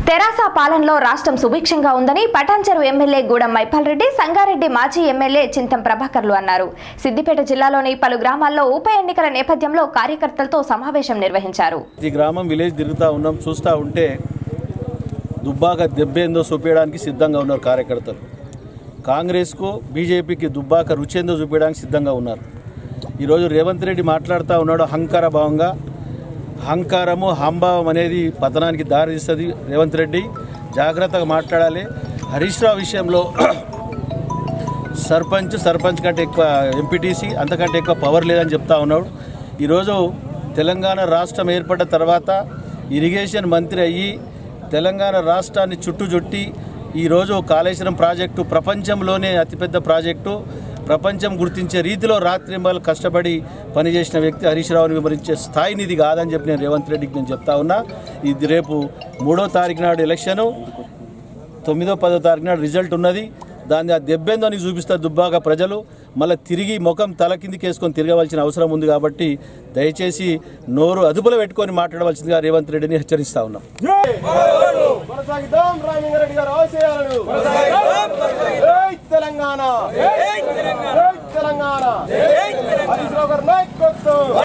తెరాస పాలనలో రాష్ట్రం సుభిక్షంగా ఉందని పటాన్చెరు ఎమ్మెల్యే గూడెం మైపాల్ రెడ్డి సంగారెడ్డి మాజీ ఎమ్మెల్యే చింతం ప్రభాకర్లు అన్నారు సిద్దిపేట జిల్లాలోని పలు గ్రామాల్లో ఉప ఎన్నికల నేపథ్యంలో కార్యకర్తలతో సమావేశం నిర్వహించారు ఈ గ్రామం విలేజ్ తిరుగుతూ ఉన్నాం చూస్తూ ఉంటే దుబ్బాక దెబ్బేందో చూపించడానికి సిద్ధంగా ఉన్నారు కార్యకర్తలు కాంగ్రెస్కు బీజేపీకి దుబ్బాక రుచేందో చూపించడానికి సిద్ధంగా ఉన్నారు ఈరోజు రేవంత్ రెడ్డి మాట్లాడుతూ ఉన్నాడు అహంకార భావంగా అహంకారము హంభావం అనేది పతనానికి దారితీస్తుంది రేవంత్ రెడ్డి జాగ్రత్తగా మాట్లాడాలి హరీష్ రావు విషయంలో సర్పంచ్ సర్పంచ్ కంటే ఎక్కువ ఎంపీటీసీ అంతకంటే ఎక్కువ పవర్ లేదని చెప్తా ఉన్నాడు ఈరోజు తెలంగాణ రాష్ట్రం ఏర్పడ్డ తర్వాత ఇరిగేషన్ మంత్రి అయ్యి తెలంగాణ రాష్ట్రాన్ని చుట్టుచుట్టి ఈరోజు కాళేశ్వరం ప్రాజెక్టు ప్రపంచంలోనే అతిపెద్ద ప్రాజెక్టు ప్రపంచం గుర్తించే రీతిలో రాత్రింబలు కష్టపడి పనిచేసిన వ్యక్తి హరీష్ రావుని వివరించే స్థాయిని ఇది కాదని చెప్పి నేను రేవంత్ రెడ్డికి నేను చెప్తా ఉన్నా ఇది రేపు మూడో తారీఖు నాడు ఎలక్షను తొమ్మిదో పదో తారీఖు నాడు రిజల్ట్ ఉన్నది దాన్ని ఆ దెబ్బేందో అని చూపిస్తారు దుబ్బాక ప్రజలు మళ్ళీ తిరిగి ముఖం తల కిందికి వేసుకొని తిరగవలసిన అవసరం ఉంది కాబట్టి దయచేసి నోరు అదుపులో పెట్టుకొని మాట్లాడవలసిందిగా రేవంత్ రెడ్డిని హెచ్చరిస్తా ఉన్నాం కొనసాగిద్దాం రాజేంద్ర రెడ్డి గారు ఆశయాలను